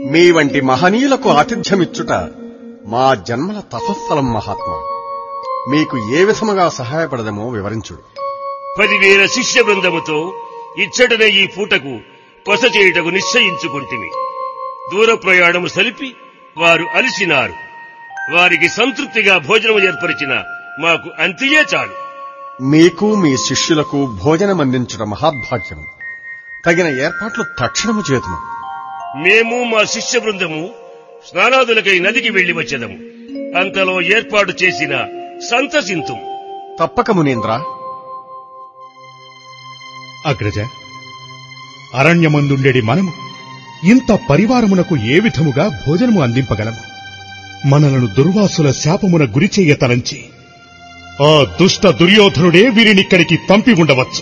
మీ వంటి మహనీయులకు ఆతిథ్యమిచ్చుట మా జన్మల తపస్ఫలం మహాత్మా మీకు ఏ విధముగా సహాయపడదమో వివరించుడు పదివేల శిష్య బృందముతో ఇచ్చటనే ఈ పూటకు బస చేయుటకు నిశ్చయించుకుంటిమి దూర ప్రయాణము సలిపి వారు అలిసినారు వారికి సంతృప్తిగా భోజనం ఏర్పరిచిన మాకు అంతియే చాలు మీకు మీ శిష్యులకు భోజనమందించడం మహాభాగ్యం తగిన ఏర్పాట్లు తక్షణము చేతుము మేము మా శిష్య బృందము స్నానాదులకై నదికి వెళ్లి వచ్చేదము అంతలో ఏర్పాటు చేసిన సంతసింతు తప్పక మునీంద్ర అగ్రజ అరణ్యమందుండెడి మనము ఇంత పరివారమునకు ఏ విధముగా భోజనము అందింపగలము మనలను దుర్వాసుల శాపమున గురిచెయ్య తలంచి ఆ దుష్ట దుర్యోధనుడే వీరినిక్కడికి పంపి ఉండవచ్చు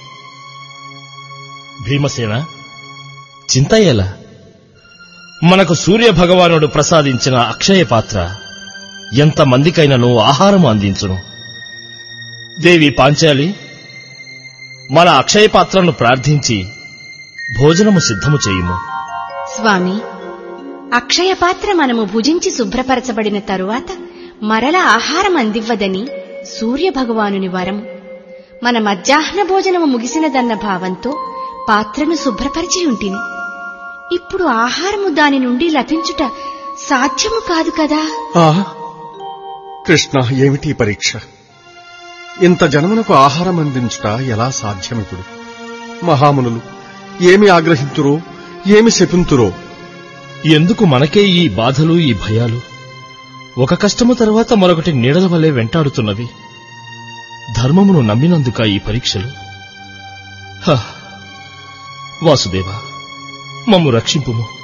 భీమసేన చింత ఎలా మనకు సూర్య భగవానుడు ప్రసాదించిన అక్షయ పాత్ర ఎంత మందికైనను ఆహారము అందించును దేవి పాంచాలి మన అక్షయ పాత్రను ప్రార్థించి భోజనము సిద్ధము చేయుము స్వామి అక్షయ పాత్ర మనము భుజించి శుభ్రపరచబడిన తరువాత మరల ఆహారం అందివ్వదని సూర్య భగవానుని వరం మన మధ్యాహ్న భోజనము ముగిసినదన్న భావంతో పాత్రను శుభ్రపరిచి ఉంటిని ఇప్పుడు ఆహారము దాని నుండి లభించుట సాధ్యము కాదు కదా ఆ కృష్ణ ఏమిటి ఈ పరీక్ష ఇంత జనమునకు ఆహారం అందించుట ఎలా సాధ్యమిప్పుడు మహామునులు ఏమి ఆగ్రహింతురో ఏమి శపింతురో ఎందుకు మనకే ఈ బాధలు ఈ భయాలు ఒక కష్టము తర్వాత మరొకటి నీడల వలె వెంటాడుతున్నవి ధర్మమును నమ్మినందుక ఈ పరీక్షలు హ! వాసుదేవ మమ్ము రక్షింపుము